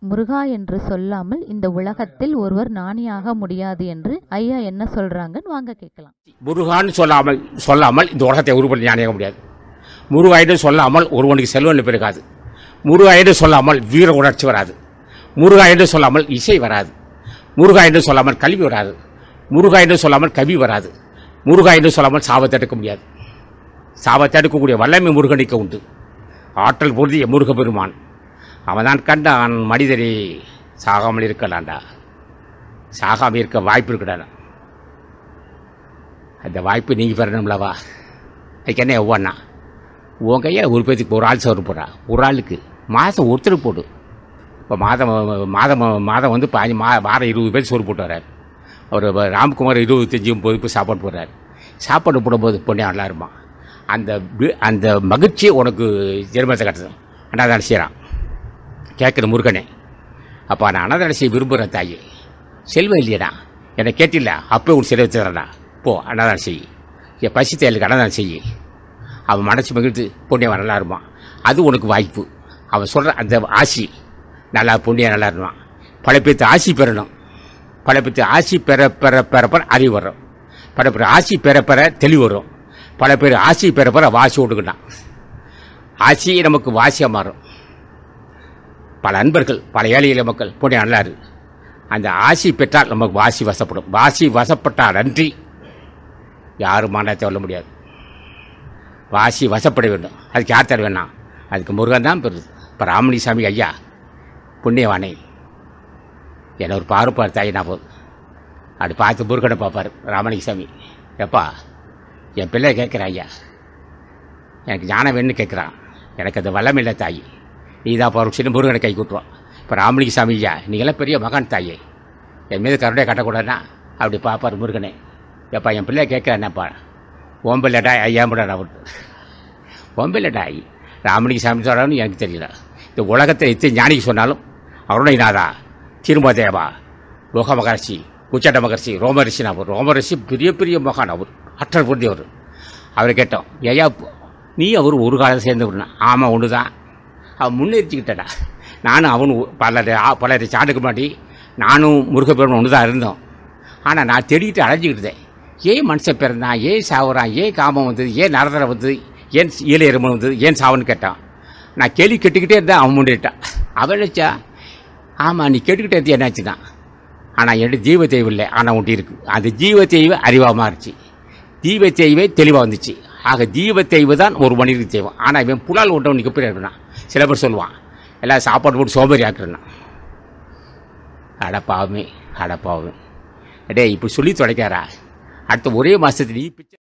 முருகா என்று சொல்லாமல் இந்த உலகத்தில் ஒருவர் ஞானியாக முடியாது என்று ஐயா என்ன சொல்றாங்கன்னு வாங்க கேட்கலாம் முருகான்னு சொல்லாமல் சொல்லாமல் இந்த உலகத்தை உருப்படி ஞானியாக முடியாது முருகாயின்னு சொல்லாமல் ஒருவனுக்கு செல்வன் பெருகாது முருகாயின்னு சொல்லாமல் வீர உணர்ச்சி வராது முருகா என்று சொல்லாமல் இசை வராது முருகா என்று சொல்லாமல் கல்வி வராது முருகா என்று சொல்லாமல் கவி வராது முருகா என்று சொல்லாமல் சாபத்தை எடுக்க முடியாது சாபத்தை எடுக்கக்கூடிய வல்லமை முருகனுக்கு உண்டு ஆற்றல் பொருந்திய முருகப்பெருமான் அவன்தான் கண்டான் மனிதரை சாகாமல் இருக்கலாம்டா சாகாமல் இருக்க வாய்ப்பு இருக்குடா அந்த வாய்ப்பு நீங்கள் பெறணும்லவா அதுக்கு என்ன ஒவ்வொன்றா உன் கையை ஒரு பேத்துக்கு ஒரு ஆள் சோறு போடுறா ஒரு ஆளுக்கு மாதம் ஒருத்தர் போடு இப்போ மாதம் மாதம் மாதம் வந்து பாஞ்சு மா வாரம் இருபது பேர் சோறு போட்டு வர்றாரு அவர் ராம்குமார் இருபத்தஞ்சி முப்பது பேர் சாப்பாடு போடுறாரு சாப்பாடு போடும்போது பொண்ணே நல்லா இருமா அந்த வி- அந்த மகிழ்ச்சி உனக்கு ஜெர்மத்தை கட்டுது அண்ணாதான செய்கிறான் கேட்குற முருகனே அப்போ நான் அன்னதானம் செய்ய விரும்புகிறேன் தாயி செல்வம் இல்லையடா என்னை கேட்டில்ல அப்போ உன் சிறை வச்சுறேன்டா போ அன்னதானம் செய் என் பசி தேலுக்கு அன்னதானம் செய் அவன் மனசு மகிழ்ந்து புண்ணியவன் நல்லா இருப்பான் அது உனக்கு வாய்ப்பு அவன் சொல்கிற அந்த ஆசி நல்லா புண்ணியம் நல்லா இருப்பான் பல பேர்த்து ஆசி பெறணும் பல பேர்த்து ஆசி பெற பெற பெற பெற அறிவு வரும் பல பேர் ஆசி பெற பெற தெளிவு வரும் பல பேர் ஆசி பெற பெற வாசி விட்டுக்கிட்டான் ஆசி நமக்கு வாசியாக மாறும் பல அன்பர்கள் பல ஏழை எளிய மக்கள் புண்ணியம் நல்லா இருக்கு அந்த ஆசி பெற்றால் நமக்கு வாசி வசப்படும் வாசி வசப்பட்டால் அன்றி யாரும் மாநிலத்தை வெல்ல முடியாது வாசி வசப்பட வேண்டும் அதுக்கு யார் தர வேணாம் அதுக்கு முருகன் தான் பெறுது இப்போ ராமலிசாமி ஐயா புண்ணியவானே என்னை ஒரு பாருப்பார் தாய் நான் போதும் அப்படி பார்த்து முருகனை பார்ப்பார் ராமலிங்கசாமி எப்பா என் பிள்ளை கேட்குற ஐயா எனக்கு ஞானம் வேணும்னு கேட்குறான் எனக்கு அது வல்லமை இல்லை தாய் நீ தான் பரவச்சின்னு முருகனை கை கூட்டுவான் இப்போ ராமலிங்கசாமி ஐயா நீங்களாம் பெரிய மகான் தாயே என் மீது கருணையை கட்டக்கூடாதுன்னா அப்படி பார்ப்பார் முருகனே எப்பா என் பிள்ளை கேட்குறேன் என்னப்பா ஓம்பில்லடா ஐயா முடா விட்டு ஓம்பில்லடா ஐ ராமலிங்கசாமி சொல்கிறான்னு எனக்கு தெரியல இந்த உலகத்தில் எத்தனை ஞானிக்கு சொன்னாலும் அருணைநாதா திருமதேவா லோக மகர்ஷி உச்சட்ட மகர்ஷி ரோமரிஷி அவர் ரோமரிஷி பெரிய பெரிய மகான் அவர் ஆற்றல் புரிந்தவர் அவரை கேட்டோம் ஐயா நீ அவர் ஒரு காலம் சேர்ந்தவர்னா ஆமாம் ஒன்று தான் அவன் முன்னெரிச்சுக்கிட்டடா நானும் அவனும் பல பல சாண்டுக்கு முன்னாடி நானும் முருகப்பெருமன் ஒன்று தான் இருந்தோம் ஆனால் நான் தேடிக்கிட்டு அலைஞ்சிக்கிட்டேன் ஏன் மனுஷன் பிறந்தான் ஏன் சாவுறான் ஏன் காமம் வந்தது ஏன் நரதரை வந்தது ஏன் ஈழ எறும்பு வந்தது ஏன் சாவுன்னு கேட்டான் நான் கேள்வி கேட்டுக்கிட்டே இருந்தேன் அவன் முன்னேட்டான் அவன் நினச்சா ஆமாம் நீ கேட்டுக்கிட்டே இருந்து என்னாச்சுதான் ஆனால் என்கிட்ட ஜீவ தெய்வம் இல்லை ஆனால் ஒன்று இருக்குது அந்த ஜீவ தெய்வம் அறிவாக மாறுச்சு ஜீவ தெய்வே தெளிவாக வந்துச்சு ஆக ஜீவ தெய்வம் தான் ஒரு மனிதனுக்கு தெய்வம் ஆனால் இவன் புலால் ஒன்றவனுக்கு எப்படி இருக்கணும் சில பேர் சொல்லுவான் எல்லாம் சாப்பாடு போட்டு சோம்பேறி ஆக்குறேன்னா அடப்பாவுமே அடப்பாவுமே டேய் இப்படி சொல்லி தொலைக்காரா அடுத்த ஒரே மாதத்துல நீ பிச்சை